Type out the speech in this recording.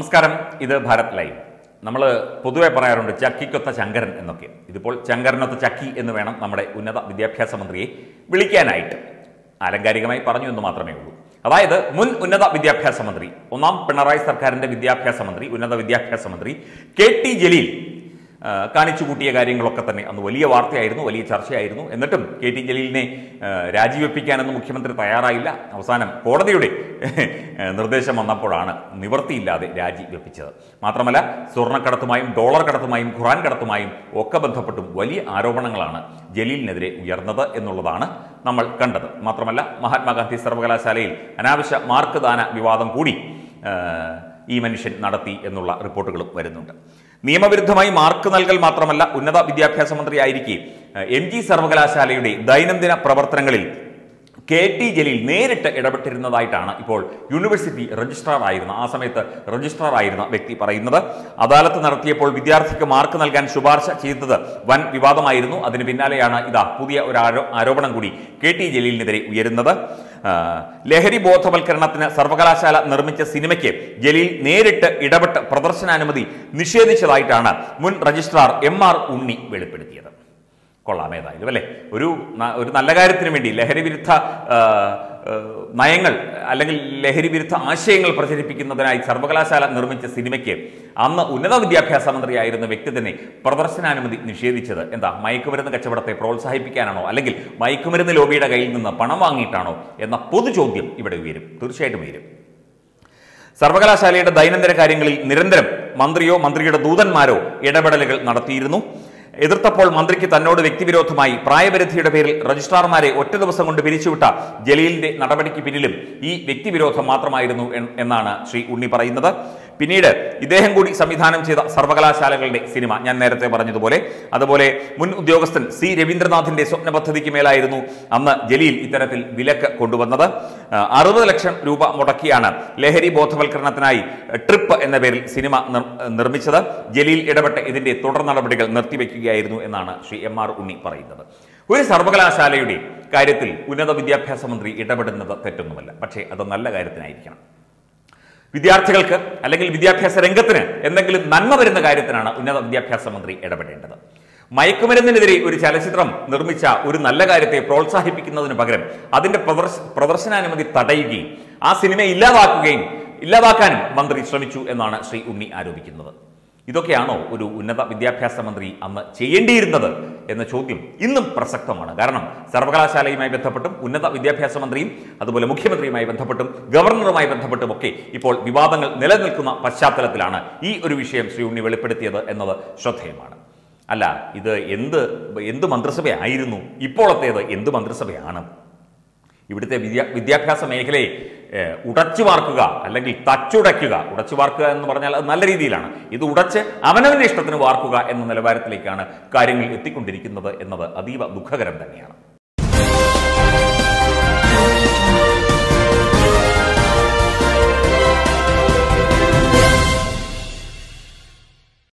നമസ്കാരം ഇത് ഭാരത് ലൈവ് നമ്മൾ പൊതുവെ പറയാറുണ്ട് ചക്കിക്കൊത്ത ശങ്കരൻ എന്നൊക്കെ ഇതിപ്പോൾ ശങ്കരനൊത്ത ചക്കി എന്ന് വേണം നമ്മുടെ ഉന്നത വിദ്യാഭ്യാസ മന്ത്രിയെ വിളിക്കാനായിട്ട് ആലങ്കാരികമായി പറഞ്ഞു എന്ന് മാത്രമേ ഉള്ളൂ അതായത് മുൻ ഉന്നത വിദ്യാഭ്യാസ മന്ത്രി ഒന്നാം പിണറായി സർക്കാരിന്റെ വിദ്യാഭ്യാസ മന്ത്രി ഉന്നത വിദ്യാഭ്യാസ മന്ത്രി കെ ടി ജലീൽ ആ, കാണിച്ചു കൂട്ടിയ കാര്യങ്ങളൊക്കെ തന്നെ അന്ന് വലിയ വാർത്തയായിരുന്നു വലിയ ചർച്ചയായിരുന്നു എന്നിട്ടും കെ ടി ജലീലിനെ ആ, രാജിവെപ്പിക്കാനൊന്നും മുഖ്യമന്ത്രി തയ്യാറായില്ല അവസാനം കോടതിയുടെ ആ, നിർദ്ദേശം വന്നപ്പോഴാണ് നിവൃത്തിയില്ലാതെ രാജിവെപ്പിച്ചത് മാത്രമല്ല സ്വർണ്ണക്കടത്തുമായും ഡോളർ കടത്തുമായും ഖുറാൻ കടത്തുമായും ഒക്കെ ബന്ധപ്പെട്ടും വലിയ ആരോപണങ്ങളാണ് ജലീലിനെതിരെ ഉയർന്നത് എന്നുള്ളതാണ് നമ്മൾ കണ്ടത് മാത്രമല്ല മഹാത്മാഗാന്ധി സർവകലാശാലയിൽ അനാവശ്യ മാർക്ക് ദാന വിവാദം കൂടി ആ, ഈ മനുഷ്യൻ നടത്തി എന്നുള്ള റിപ്പോർട്ടുകളും വരുന്നുണ്ട് നിയമവിരുദ്ധമായി മാർക്ക് നൽകൽ മാത്രമല്ല ഉന്നത വിദ്യാഭ്യാസ മന്ത്രിയായിരിക്കെ എം ജി സർവകലാശാലയുടെ ദൈനംദിന പ്രവർത്തനങ്ങളിൽ കെ ടി ജലീൽ നേരിട്ട് ഇടപെട്ടിരുന്നതായിട്ടാണ് ഇപ്പോൾ യൂണിവേഴ്സിറ്റി രജിസ്ട്രാർ ആയിരുന്ന ആ സമയത്ത് രജിസ്ട്രാർ ആയിരുന്ന വ്യക്തി പറയുന്നത് അദാലത്ത് നടത്തിയപ്പോൾ വിദ്യാർത്ഥിക്ക് മാർക്ക് നൽകാൻ ശുപാർശ ചെയ്തത് വൻ വിവാദമായിരുന്നു അതിന് പിന്നാലെയാണ് ഇതാ പുതിയ ഒരു ആരോ ആരോപണം കൂടി കെ ടി ജലീലിനെതിരെ ഉയരുന്നത് ആ, ലഹരി ബോധവൽക്കരണത്തിന് സർവകലാശാല നിർമ്മിച്ച സിനിമയ്ക്ക് ജലീൽ നേരിട്ട് ഇടപെട്ട് പ്രദർശനാനുമതി നിഷേധിച്ചതായിട്ടാണ് മുൻ രജിസ്ട്രാർ എം ആർ ഉണ്ണി വെളിപ്പെടുത്തിയത് കൊള്ളാം ഏതായാലും അല്ലേ ഒരു ന- ഒരു നല്ല കാര്യത്തിന് വേണ്ടി ലഹരി വിരുദ്ധ ആ, ആ, നയങ്ങൾ അല്ലെങ്കിൽ ലഹരി വിരുദ്ധ ആശയങ്ങൾ പ്രചരിപ്പിക്കുന്നതിനായി സർവകലാശാല നിർമ്മിച്ച സിനിമയ്ക്ക് അന്ന് ഉന്നത വിദ്യാഭ്യാസ മന്ത്രിയായിരുന്ന വ്യക്തി തന്നെ പ്രദർശനാനുമതി നിഷേധിച്ചത് എന്താ മയക്കുമരുന്ന് കച്ചവടത്തെ പ്രോത്സാഹിപ്പിക്കാനാണോ അല്ലെങ്കിൽ മയക്കുമരുന്ന് ലോബിയുടെ കയ്യിൽ നിന്ന് പണം വാങ്ങിയിട്ടാണോ എന്ന പൊതു ചോദ്യം ഇവിടെ ഉയരും തീർച്ചയായിട്ടും ഉയരും സർവകലാശാലയുടെ ദൈനംദിന കാര്യങ്ങളിൽ നിരന്തരം മന്ത്രിയോ മന്ത്രിയുടെ ദൂതന്മാരോ ഇടപെടലുകൾ നടത്തിയിരുന്നു എതിർത്തപ്പോൾ മന്ത്രിക്ക് തന്നോട് വ്യക്തിവിരോധമായി പ്രായപരിധിയുടെ പേരിൽ രജിസ്ട്രാർമാരെ ഒറ്റ ദിവസം കൊണ്ട് പിരിച്ചുവിട്ട ജലീലിന്റെ നടപടിക്ക് പിന്നിലും ഈ വ്യക്തിവിരോധം മാത്രമായിരുന്നു എൻ- എന്നാണ് ശ്രീ ഉണ്ണി പറയുന്നത് പിന്നീട് ഇദ്ദേഹം കൂടി സംവിധാനം ചെയ്ത സർവകലാശാലകളുടെ സിനിമ ഞാൻ നേരത്തെ പറഞ്ഞതുപോലെ അതുപോലെ മുൻ ഉദ്യോഗസ്ഥൻ സി രവീന്ദ്രനാഥിന്റെ സ്വപ്ന പദ്ധതിക്ക് മേലായിരുന്നു അന്ന് ജലീൽ ഇത്തരത്തിൽ വിലക്ക് കൊണ്ടുവന്നത് ആ, അറുപത് ലക്ഷം രൂപ മുടക്കിയാണ് ലഹരി ബോധവൽക്കരണത്തിനായി ട്രിപ്പ് എന്ന പേരിൽ സിനിമ നിർ- നിർമ്മിച്ചത് ജലീൽ ഇടപെട്ട് ഇതിന്റെ തുടർ നടപടികൾ നിർത്തിവെക്കുകയായിരുന്നു എന്നാണ് ശ്രീ എം ആർ ഉണ്ണി പറയുന്നത് ഒരു സർവകലാശാലയുടെ കാര്യത്തിൽ ഉന്നത വിദ്യാഭ്യാസ മന്ത്രി ഇടപെടുന്നത് തെറ്റൊന്നുമല്ല പക്ഷേ അത് നല്ല കാര്യത്തിനായിരിക്കണം വിദ്യാർത്ഥികൾക്ക് അല്ലെങ്കിൽ വിദ്യാഭ്യാസ രംഗത്തിന് എന്തെങ്കിലും നന്മ വരുന്ന കാര്യത്തിനാണ് ഉന്നത വിദ്യാഭ്യാസ മന്ത്രി ഇടപെടേണ്ടത് മയക്കുമരുന്നിനെതിരെ ഒരു ചലച്ചിത്രം നിർമ്മിച്ച ഒരു നല്ല കാര്യത്തെ പ്രോത്സാഹിപ്പിക്കുന്നതിന് പകരം അതിന്റെ പ്രദർശ പ്രദർശനാനുമതി തടയുകയും ആ സിനിമ ഇല്ലാതാക്കുകയും ഇല്ലാതാക്കാനും മന്ത്രി ശ്രമിച്ചു എന്നാണ് ശ്രീ ഉണ്ണി ആരോപിക്കുന്നത് ഇതൊക്കെയാണോ ഒരു ഉന്നത വിദ്യാഭ്യാസ മന്ത്രി അന്ന് ചെയ്യേണ്ടിയിരുന്നത് എന്ന ചോദ്യം ഇന്നും പ്രസക്തമാണ് കാരണം സർവകലാശാലയുമായി ബന്ധപ്പെട്ടും ഉന്നത വിദ്യാഭ്യാസ മന്ത്രിയും അതുപോലെ മുഖ്യമന്ത്രിയുമായി ബന്ധപ്പെട്ടും ഗവർണറുമായി ബന്ധപ്പെട്ടും ഒക്കെ ഇപ്പോൾ വിവാദങ്ങൾ നിലനിൽക്കുന്ന പശ്ചാത്തലത്തിലാണ് ഈ ഒരു വിഷയം ശ്രീ ഉണ്ണി വെളിപ്പെടുത്തിയത് എന്നത് ശ്രദ്ധേയമാണ് അല്ല ഇത് എന്ത് എന്ത് മന്ത്രിസഭയായിരുന്നു ഇപ്പോഴത്തേത് എന്ത് മന്ത്രിസഭയാണ് ഇവിടുത്തെ വിദ്യാ വിദ്യാഭ്യാസ മേഖലയെ ഏഹ്, ഉടച്ചു വാർക്കുക അല്ലെങ്കിൽ തച്ചുടയ്ക്കുക ഉടച്ചു വാർക്കുക എന്ന് പറഞ്ഞാൽ അത് നല്ല രീതിയിലാണ് ഇത് ഉടച്ച് അവനവന്റെ ഇഷ്ടത്തിന് വാർക്കുക എന്ന നിലവാരത്തിലേക്കാണ് കാര്യങ്ങൾ എത്തിക്കൊണ്ടിരിക്കുന്നത് എന്നത് അതീവ ദുഃഖകരം തന്നെയാണ്